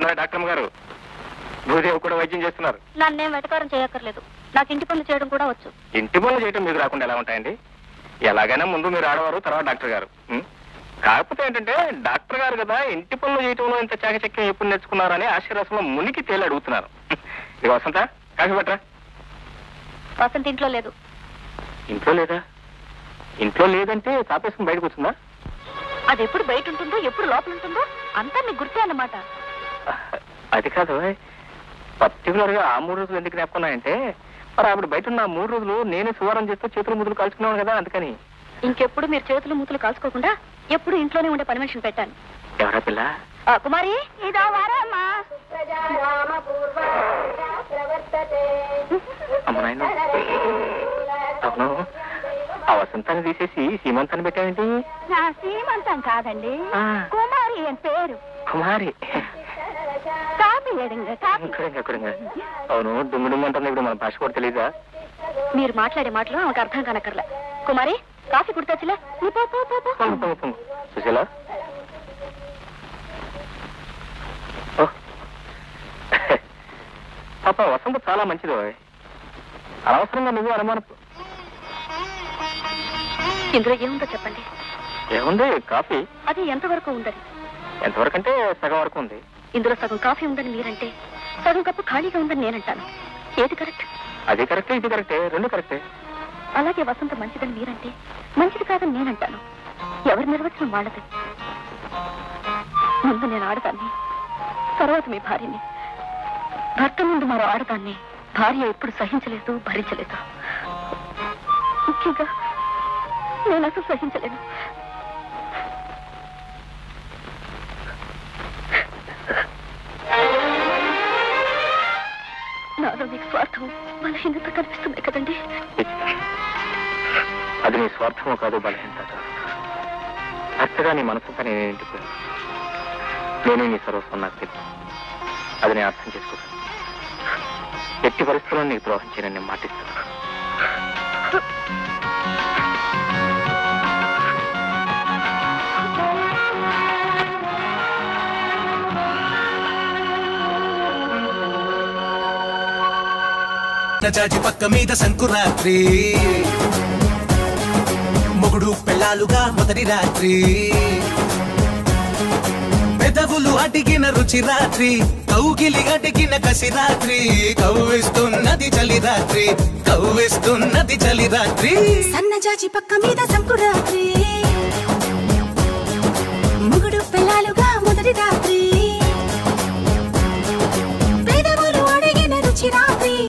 ఏమన్నా డాక్టర్ గారు భూదేవి కూడా వైద్యం చేస్తున్నారు నన్నేం వెటకారం చేయక్కర్లేదు నాకు ఇంటి పనులు చేయడం కూడా వచ్చు ఇంటి పనులు చేయటం మీకు రాకుండా ఎలా ఉంటాయండి ఎలాగైనా ముందు మీరు ఆడవారు తర్వాత డాక్టర్ గారు ఉం? కాకపోతే ఏంటంటే డాక్టర్ గారు కదా ఇంటి పనులు చేయటంలో ఇంత చాకచక్యం ఎప్పుడు నేర్చుకున్నారని ఆశీర్వాసంలో మునికి తేలి అడుగుతున్నారు ఇది వసంత కాఫీ పట్రా వసంత ఇంట్లో లేదు ఇంట్లో లేదా ఇంట్లో లేదంటే తాపేసుకుని బయటకు వచ్చిందా అది ఎప్పుడు బయట ఉంటుందో ఎప్పుడు లోపల ఉంటుందో అంతా మీకు గుర్తే అన్నమాట అది కాదు పర్టికులర్ గా ఆ మూడు రోజులు ఎందుకు నేర్చుకున్నాయంటే మరి ఆవిడ బయట ఉన్న ఆ మూడు రోజులు నేనే సువారం చేస్తూ చేతులు ముదులు కాల్చుకున్నాను కదా అందుకని ఇంకెప్పుడు మీరు చేతులు మూతులు కాల్చుకోకుండా ఎప్పుడు ఇంట్లోనే ఉండే పని మనిషిని పెట్టాను ఎవరా పిల్ల ఆ, కుమారి ఇదా వారమ్మా అమ్మ నాయన అవును ఆ వసంతాన్ని తీసేసి సీమంతాన్ని పెట్టావేంటి నా సీమంతం కాదండి ఆ. కుమారి అని పేరు కుమారి కాపీ ఎడంగా కాపీ కుడంగా కుడంగా అవును దుమ్ము దుమ్ము అంటుంది ఇప్పుడు మన భాష కూడా తెలీదా మీరు మాట్లాడే మాటలు ఆమెకు అర్థం కానక్కర్లే కుమారి కాఫీ కుడితొచ్చులే నీ పో పో పో, పో పొంగు పొంగు పొంగు సుశీల ఓ. పాప వసంత చాలా మంచిది ఓయ్. అనవసరంగా నువ్వు అనుమాన ఇందులో ఏముందో చెప్పండి ఏముంది కాఫీ అది ఎంతవరకు ఉందని ఎంతవరకు అంటే సగం వరకు ఉంది ఇందులో సగం కాఫీ ఉందని మీరంటే సగం కప్పు ఖాళీగా ఉందని నేనంటాను ఏది కరెక్ట్ అది కరెక్టే ఇది కరెక్టే రెండు కరెక్టే అలాగే వసంత మంచిదని మీరంటే మంచిది కాదని నేనంటాను ఎవరి నిర్వచనం వాళ్ళది ముందు నేను ఆడదాన్ని తర్వాత మీ భార్యని భర్త ముందు మరో ఆడదాన్ని భార్య ఎప్పుడు సహించలేదు భరించలేదు ముఖ్యంగా నేను అసలు సహించలేను నాలో మీకు స్వార్థం బలహీనత కనిపిస్తుంది కదండి అది నీ స్వార్థమో కాదు బలహీనత కాదు. భర్తగా నీ మనసుగా నేను ఇంటిపోయాను నేనే నీ సర్వస్వం నాకు తెలుసు అది నేను అర్థం చేసుకోగలను ఎట్టి పరిస్థితుల్లో నీకు ద్రోహం చేయని నేను మాటిస్తాను జాజి పక్క మీద సంకురాత్రి మొగుడు పెళ్ళాలుగా మొదటి రాత్రి పెదవులు అడిగిన రుచి రాత్రి కౌగిలి అడిగిన కసి రాత్రి కవ్విస్తున్నది చలి రాత్రి కవ్విస్తున్నది చలి రాత్రి సన్నజాజి పక్క మీద సంకురాత్రి